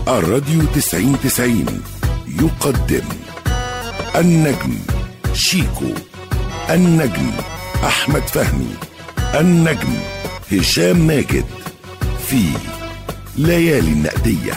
الراديو تسعين تسعين يقدم النجم شيكو النجم أحمد فهمي النجم هشام ماجد في ليالي النقديه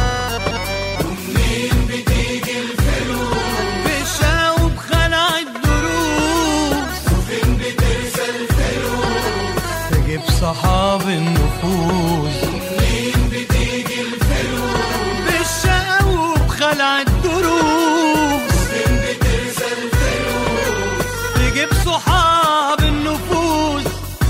بشاوب خلع الدروس وفين بترسى الفلوس تجيب صحاب النفوس ومنين بتيجي الفلوس بالشاوب خلع الدروس وفين بترسى الفلوس تجيب صحاب النفوس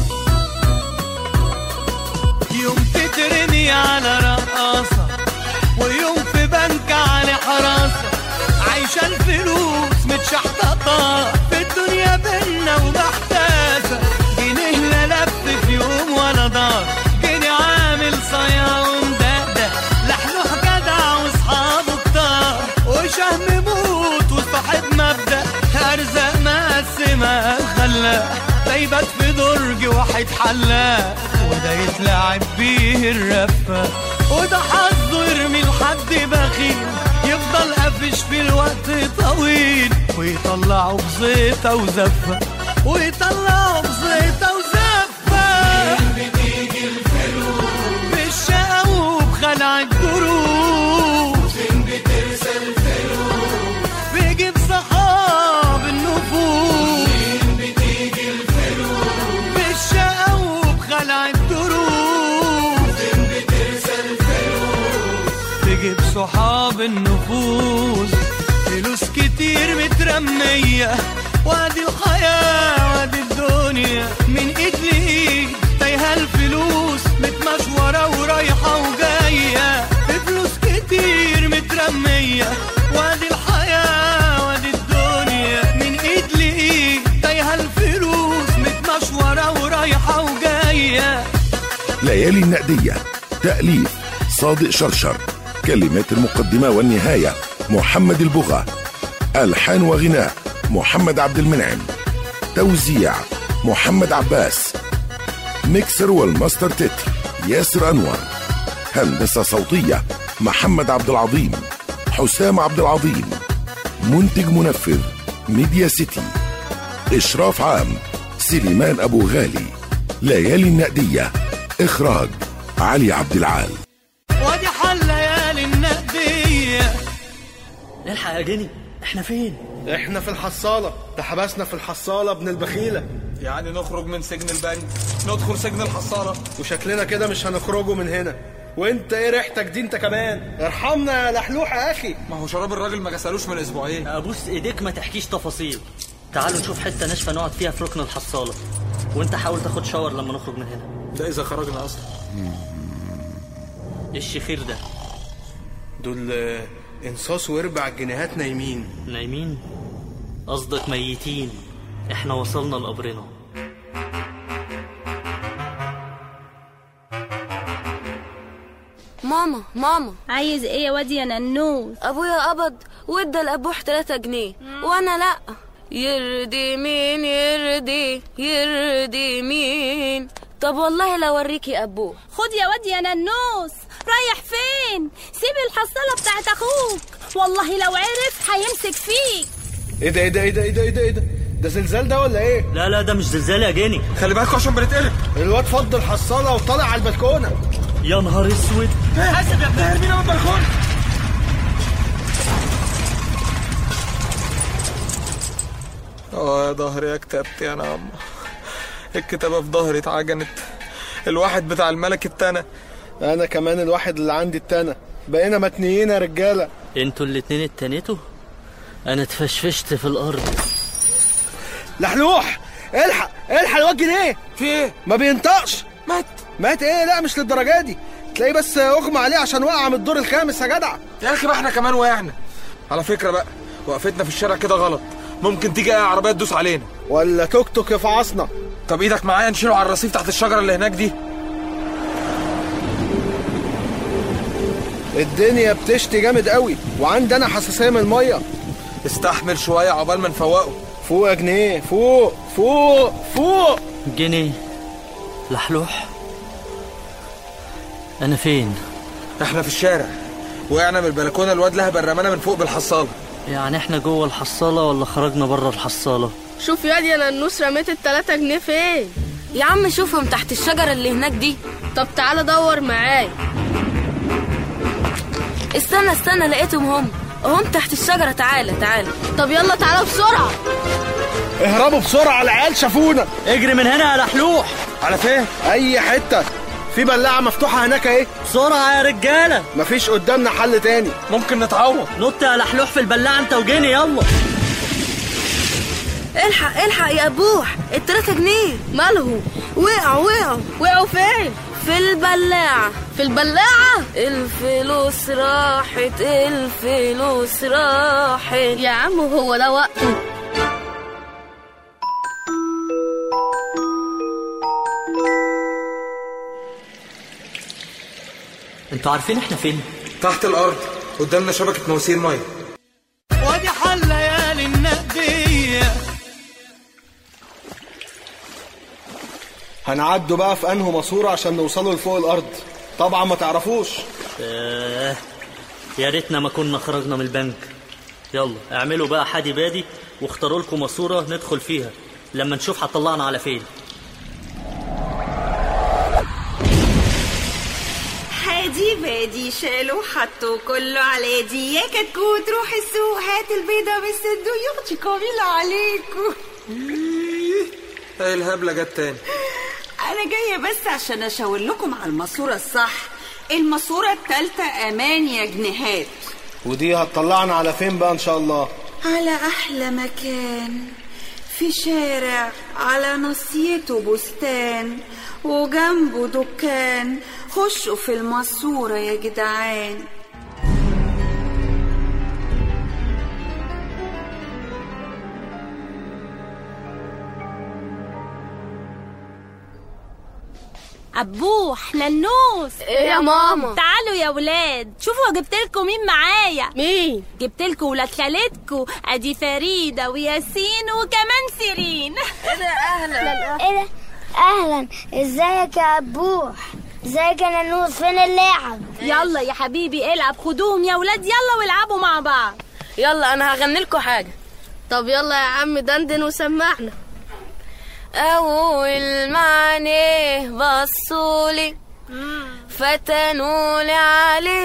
يوم تترمي على رقاصة ويوم في بنك على حراسة عايشة الفلوس متشحططة في الدنيا بينا ومحتاسة جنيه لا لف في يوم ولا دار جنيه عامل صيا ومدقدق لحلوح جدع واصحابه كتار وشهم موت وصاحب مبدأ أرزاق مقسمة خلاق ده يبات في درج واحد حلاق وده يتلعب بيه الرفة وده حظه يرمي لحد بخيل يفضل قافش في الوقت طويل ويطلعه بزيطة وزفة ويطلعه بزيطة وزفة بتيجي الفلوس بالشقا وبخلع الدروس فين بترسى الفلوس بيجيب صحاب النفوس فين بتيجي الفلوس بالشقا وبخلع الدروس فين بترسى الفلوس تجيب صحاب النفوس فلوس كتير مترمية وادي الحياة وادي الدنيا من ايد لايد تايهة الفلوس متمشورة ورايحة وجاية فلوس كتير مترمية وادي الحياة وادي الدنيا من ايد لايد تايهة الفلوس متمشورة ورايحة وجاية ليالي النقدية تأليف صادق شرشر كلمات المقدمة والنهاية محمد البغا ألحان وغناء محمد عبد المنعم توزيع محمد عباس ميكسر والماستر تتر ياسر أنور هندسة صوتية محمد عبد العظيم حسام عبد العظيم منتج منفذ ميديا سيتي إشراف عام سليمان أبو غالي ليالي النقدية إخراج علي عبد العال وادي حل ليالي النقدية الحق يا جني احنا فين احنا في الحصالة ده حبسنا في الحصالة ابن البخيلة يعني نخرج من سجن البنك ندخل سجن الحصالة وشكلنا كده مش هنخرجوا من هنا وانت ايه ريحتك دي انت كمان ارحمنا يا لحلوح يا اخي ما هو شراب الراجل ما غسلوش من اسبوعين ابوس ايديك ما تحكيش تفاصيل تعالوا نشوف حته ناشفه نقعد فيها في ركن الحصاله وانت حاول تاخد شاور لما نخرج من هنا ده اذا خرجنا اصلا ايه الشخير ده دول آه، انصاص واربع جنيهات نايمين نايمين قصدك ميتين احنا وصلنا لقبرنا ماما ماما عايز ايه يا واد يا ننوس ابويا قبض وادى الابوح 3 جنيه وانا لا يرضي مين يرضي يرضي مين طب والله لو اوريكي ابوه خد يا واد يا ننوس رايح فين سيب الحصالة بتاعت اخوك والله لو عرف هيمسك فيك ايه ده ايه ده ايه ده ايه ده ايه ده, إيه ده؟ ده زلزال ده ولا ايه لا لا ده مش زلزال يا جني خلي بالكوا عشان بنتقلب الواد فض الحصالة وطلع على البلكونة يا نهار اسود حاسب يا ابني ارمينا من البلكون اه يا ظهري يا كتابتي يا نعم الكتابة في ظهري اتعجنت الواحد بتاع الملك التانى انا كمان الواحد اللي عندي التانى بقينا متنيين يا رجالة انتوا الاتنين اتنيتوا انا اتفشفشت في الارض لحلوح الحق الحق الواد جنيه في ايه ما بينطقش مات مات ايه لا مش للدرجة دي تلاقيه بس اغمى عليه عشان وقع من الدور الخامس يا جدع يا اخي بقى احنا كمان وقعنا على فكرة بقى وقفتنا في الشارع كده غلط ممكن تيجي اي عربية تدوس علينا ولا توك توك يفعصنا طب ايدك معايا نشيله على الرصيف تحت الشجرة اللي هناك دي الدنيا بتشتي جامد قوي وعندي انا حساسيه من الميه استحمل شوية عقبال ما نفوقه فوق يا جنيه فوق فوق فوق جنيه لحلوح انا فين احنا في الشارع وقعنا من البلكونه الواد لهب رمانا من فوق بالحصاله يعني احنا جوه الحصالة ولا خرجنا بره الحصالة شوف يا يا ننوس رميت التلاتة جنيه فين يا عم شوفهم تحت الشجرة اللي هناك دي طب تعالى دور معايا استنى استنى لقيتهم هم هم تحت الشجرة تعالى تعالى طب يلا تعالى بسرعة اهربوا بسرعة العيال شافونا اجري من هنا يا لحلوح على فين اي حتة في بلاعة مفتوحة هناك اهي بسرعة يا رجالة مفيش قدامنا حل تاني ممكن نتعوض نط يا لحلوح في البلاعة انت وجيني يلا الحق الحق يا ابوح التلاتة جنيه مالهم وقعوا وقعوا وقعوا فين في البلاعة في البلاعة الفلوس راحت الفلوس راحت يا عم هو ده وقته انتوا عارفين احنا فين تحت الارض قدامنا شبكه مواسير ميه وادي حل ليالي النقدية هنعدوا بقى في انهو ماسورة عشان نوصلوا لفوق الارض طبعا ما تعرفوش آه يا ريتنا ما كنا خرجنا من البنك يلا اعملوا بقى حادي بادي واختاروا لكم ماسورة ندخل فيها لما نشوف هتطلعنا على فين هادي بادي شالوا حطوا كله على دي يا كتكوت روح السوق هات البيضة بالصندوق يختي كاملة عليكم ايه الهبله جت تاني أنا جاية بس عشان أشاور لكم على الماسورة الصح الماسورة التالتة أمان يا جنيهات ودي هتطلعنا على فين بقى ان شاء الله على أحلى مكان في شارع على نصيته بستان وجنبه دكان خشوا في الماسورة يا جدعان أبوح ننوس ايه يا ماما تعالوا يا ولاد شوفوا جبت لكم مين معايا مين جبت لكم ولاد خالتكم ادي فريده وياسين وكمان سيرين ايه ده اهلا ازيك يا ابوح ازيك يا نانوس فين اللعب يلا يا حبيبي العب خدوهم يا ولاد يلا والعبوا مع بعض يلا انا هغني لكم حاجة طب يلا يا عم دندن وسمعنا أول ما عينيه بصولي فتنولي عليه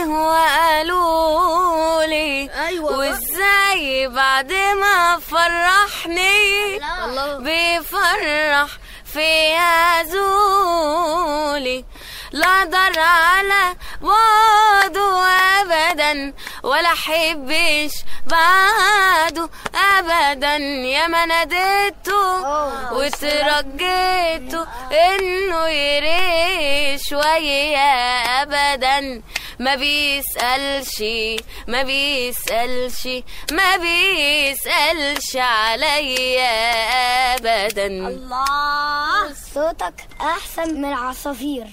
وقالولي أيوة. وازاي بعد ما فرحني الله. بيفرح فيا زولي لا ضر على بعده ابدا ولا حبش بعده ابدا يا ما ناديته وترجيته انه يريش ويا ابدا ما بيسألش ما بيسألش ما بيسألش عليا ابدا الله صوتك احسن من العصافير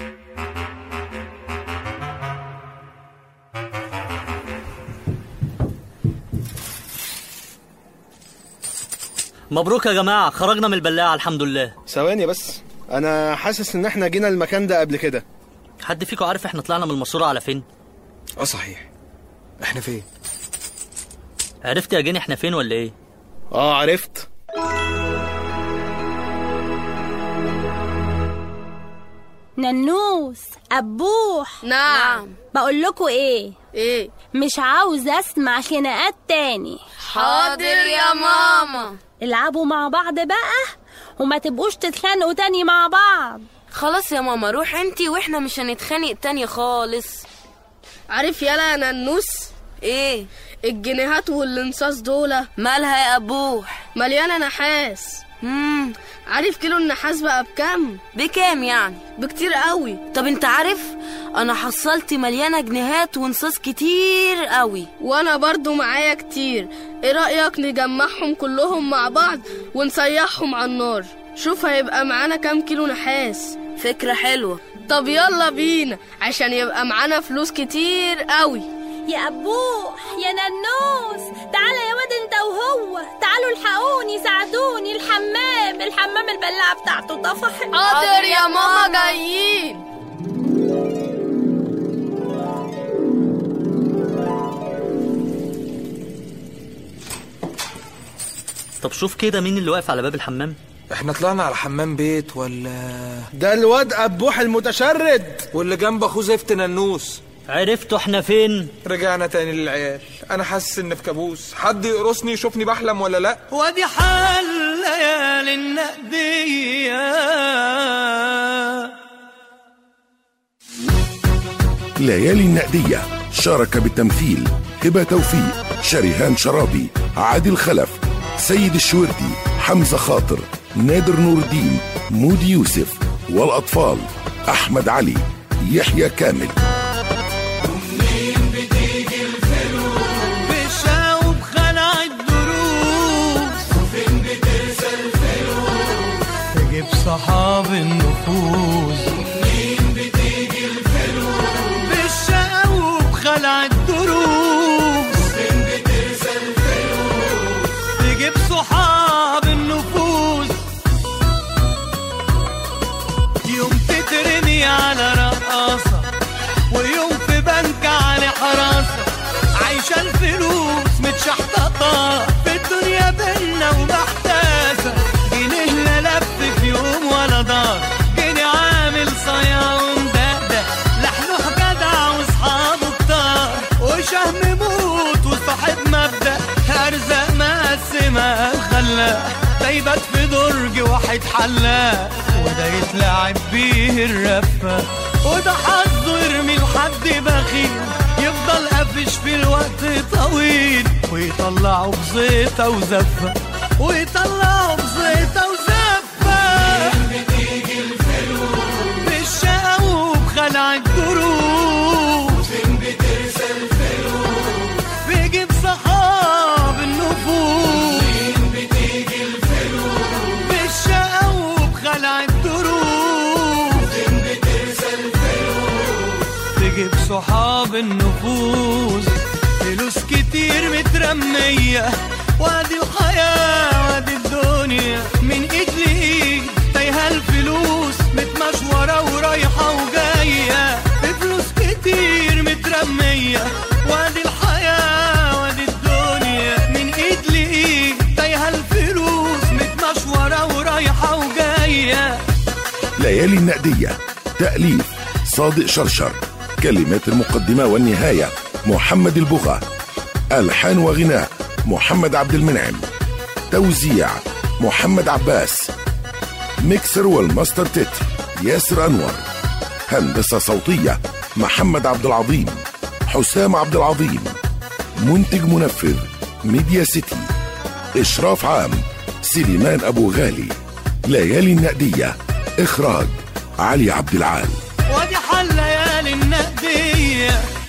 مبروك يا جماعة خرجنا من البلاعة الحمد لله ثواني بس انا حاسس ان احنا جينا المكان ده قبل كده حد فيكم عارف احنا طلعنا من الماسورة على فين اه صحيح احنا فين عرفت يا جيني احنا فين ولا ايه اه عرفت ننوس أبوح نعم بقول لكم ايه ايه مش عاوزة اسمع خناقات تاني حاضر يا ماما العبوا مع بعض بقى وما تبقوش تتخانقوا تاني مع بعض خلاص يا ماما روح انتي واحنا مش هنتخانق تاني خالص عارف يلا يا ننوس ايه الجنيهات والانصاص دول مالها يا ابوح مليانة نحاس مم. عارف كيلو النحاس بقى بكام بكام يعني بكتير قوي طب انت عارف انا حصلت مليانه جنيهات ونصاص كتير قوي وانا برضو معايا كتير ايه رأيك نجمعهم كلهم مع بعض ونسيحهم على النار شوف هيبقى معانا كام كيلو نحاس فكره حلوه طب يلا بينا عشان يبقى معانا فلوس كتير قوي يا أبوح يا ننوس تعالى يا واد انت وهو تعالوا الحقوني ساعدوني الحمام الحمام البلاعة بتاعته طفحت حاضر يا ماما جايين طب شوف كده مين اللي واقف على باب الحمام احنا طلعنا على حمام بيت ولا ده الواد أبوح المتشرد واللي جنب اخوه زفت ننوس عرفتوا احنا فين رجعنا تاني للعيال انا حاسس ان في كابوس حد يقرصني يشوفني بحلم ولا لا ودي حال ليالي النقدية ليالي النقدية شارك بالتمثيل هبة توفيق شريهان شرابي عادل خلف سيد الشوردي حمزة خاطر نادر نور الدين مودي يوسف والأطفال أحمد علي يحيى كامل بشاوب خلع الدروس وفين بترسى الفلوس تجيب صحاب النفوس ومنين بتيجي الفلوس بالشاوب خلع الدروس وفين بترسى الفلوس تجيب صحاب النفوس يوم تترمي على رقاصة ويوم في بنك على حراسة عايشة الفلوس متشحططة في الدنيا بينا ومحتاسة جنيه لا لف في يوم ولا دار جنيه عامل صيا ومدقدق لحلوح جدع واصحابه كتار وشهم موت وصاحب مبدأ أرزاق مقسمة الخلاق ده يبات في درج واحد حلاق وده يتلعب بيه الرفة وده حظه يرمي لحد بخيل يفضل قافش في الوقت طويل ويطلعه بزيطة وزفة ويطلعه بزيطة وزفة بتيجي الفلوس بالشقا وبخلع الدروس فين بترسى الفلوس بيجيب صحاب النفوس فين بتيجي الفلوس بالشقا وبخلع الدروس فين بترسى الفلوس تجيب صحاب النفوس فلوس كتير مترمية وادي الحياة وادي الدنيا من ايد لايد تايهة الفلوس متمشورة ورايحة وجاية فلوس كتير مترمية وادي الحياة وادي الدنيا من ايد لايد تايهة الفلوس متمشورة ورايحة وجاية ليالي النقدية تأليف صادق شرشر كلمات المقدمة والنهاية محمد البغا ألحان وغناء محمد عبد المنعم توزيع محمد عباس ميكسر والماستر تتر ياسر أنور هندسة صوتية محمد عبد العظيم حسام عبد العظيم منتج منفذ ميديا سيتي إشراف عام سليمان أبو غالي ليالي النقدية إخراج علي عبد العال ودي حل ليالي النقدية